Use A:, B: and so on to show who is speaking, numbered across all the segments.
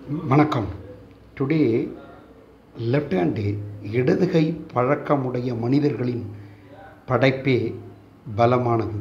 A: வணக்கம் today left hand இடதுகை பழக்கமுடைய மனிதர்களின் படைப்பே பலமானது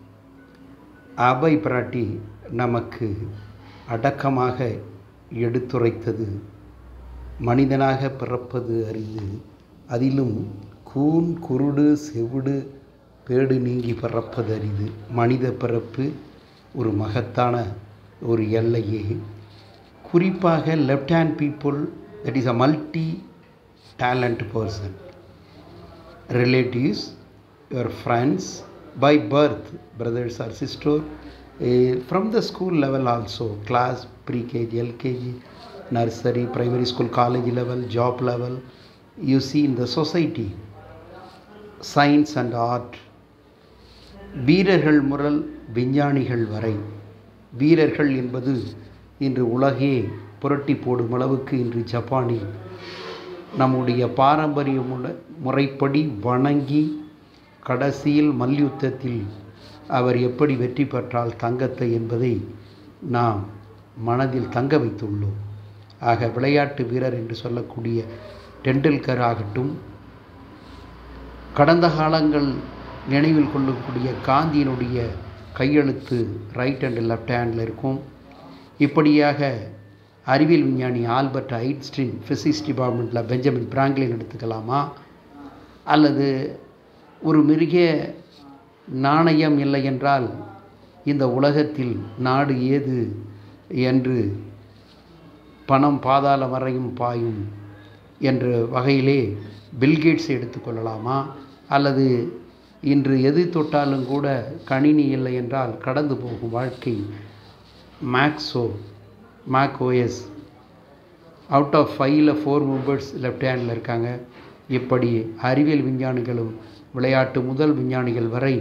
A: அபை பிராட்டி நமக்கு அடக்கமாக எடுத்துரைத்தது மனிதனாக பிறப்பது அரிது அதிலும் கூன் குருடு செவிடு பேடு நீங்கி பிறப்பது அரிது மனித பிறப்பு ஒரு மகத்தான ஒரு எல்லையே குறிப்பாக left hand people that is a multi talent person relatives your friends by birth brothers or sister uh, from the school level also class pre-kg lkg nursery primary school college level job level you see in the society science and art வீரர்கள் முதல் விஞ்ஞானிகள் வரை வீரர்கள் என்பது இன்று உலகே புரட்டி போடும் அளவுக்கு இன்று ஜப்பானில் நம்முடைய பாரம்பரிய முறை முறைப்படி வணங்கி கடைசியில் மல்யுத்தத்தில் அவர் எப்படி வெற்றி பெற்றால் தங்கத்தை என்பதை நாம் மனதில் தங்க வைத்துள்ளோம் ஆக விளையாட்டு வீரர் என்று சொல்லக்கூடிய டெண்டுல்கர் ஆகட்டும் கடந்த காலங்கள் நினைவில் கொள்ளக்கூடிய காந்தியினுடைய கையெழுத்து ரைட் அண்ட் லெஃப்ட் ஹேண்டில் இருக்கும் இப்படியாக அறிவியல் விஞ்ஞானி ஆல்பர்ட் ஐன்ஸ்டீன் ஃபிசிக்ஸ் டிபார்ட்மெண்ட்டில் பெஞ்சமின் பிராங்க்லின் எடுத்துக்கலாமா அல்லது ஒரு மிருக நாணயம் இல்லை என்றால் இந்த உலகத்தில் நாடு ஏது என்று பணம் பாதாள வரையும் பாயும் என்ற வகையிலே பில்கேட்ஸ் எடுத்துக்கொள்ளலாமா அல்லது இன்று எது தொட்டாலும் கூட கணினி இல்லை என்றால் கடந்து போகும் வாழ்க்கை மேக்ஸோ மேக் ஓஎஸ் அவுட் ஆஃப் ஃபைவ்ல ஃபோர் மெம்பர்ஸ் லெஃப்ட் ஹேண்டில் இருக்காங்க இப்படி அறிவியல் விஞ்ஞானிகளும் விளையாட்டு முதல் விஞ்ஞானிகள் வரை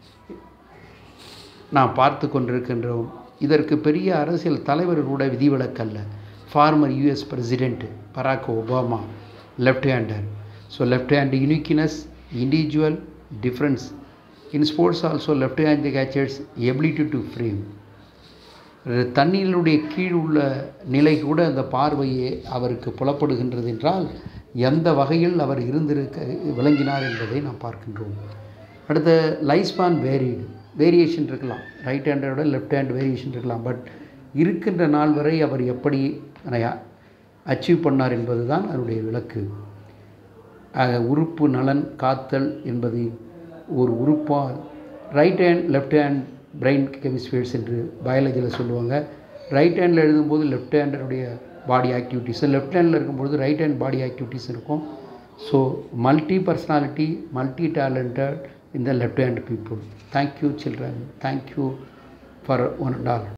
A: நாம் பார்த்து கொண்டிருக்கின்றோம் இதற்கு பெரிய அரசியல் தலைவர் கூட விதிவிலக்கல்ல former US president Barack Obama left hander so left hand uniqueness individual difference in sports also left hand catchers ability to frame தண்ணீருடைய கீழ் உள்ள நிலை கூட அந்த பார்வையே அவருக்கு புலப்படுகின்றது என்றால் எந்த வகையில் அவர் இருந்திருக்க விளங்கினார் என்பதை நாம் பார்க்கின்றோம் அடுத்த லைஃப்ஸ்பான் வேரிடு வேரியேஷன் இருக்கலாம் ரைட் ஹேண்டோட லெஃப்ட் ஹேண்ட் வேரியேஷன் இருக்கலாம் பட் இருக்கின்ற நாள் வரை அவர் எப்படி அதை அச்சீவ் பண்ணார் என்பது தான் அதனுடைய விளக்கு உறுப்பு நலன் காத்தல் என்பது ஒரு உறுப்பால் right hand left hand brain hemispheres என்று பயாலஜியில் சொல்லுவாங்க ரைட் ஹேண்டில் எழுதும்போது லெஃப்ட் ஹேண்டனுடைய பாடி ஆக்டிவிட்டீஸ் லெஃப்ட் ஹேண்டில் இருக்கும்பொழுது ரைட் ஹேண்ட் பாடி ஆக்டிவிட்டீஸ் இருக்கும் so multi personality multi talented in the left hand people. Thank you, children. Thank you for one and all.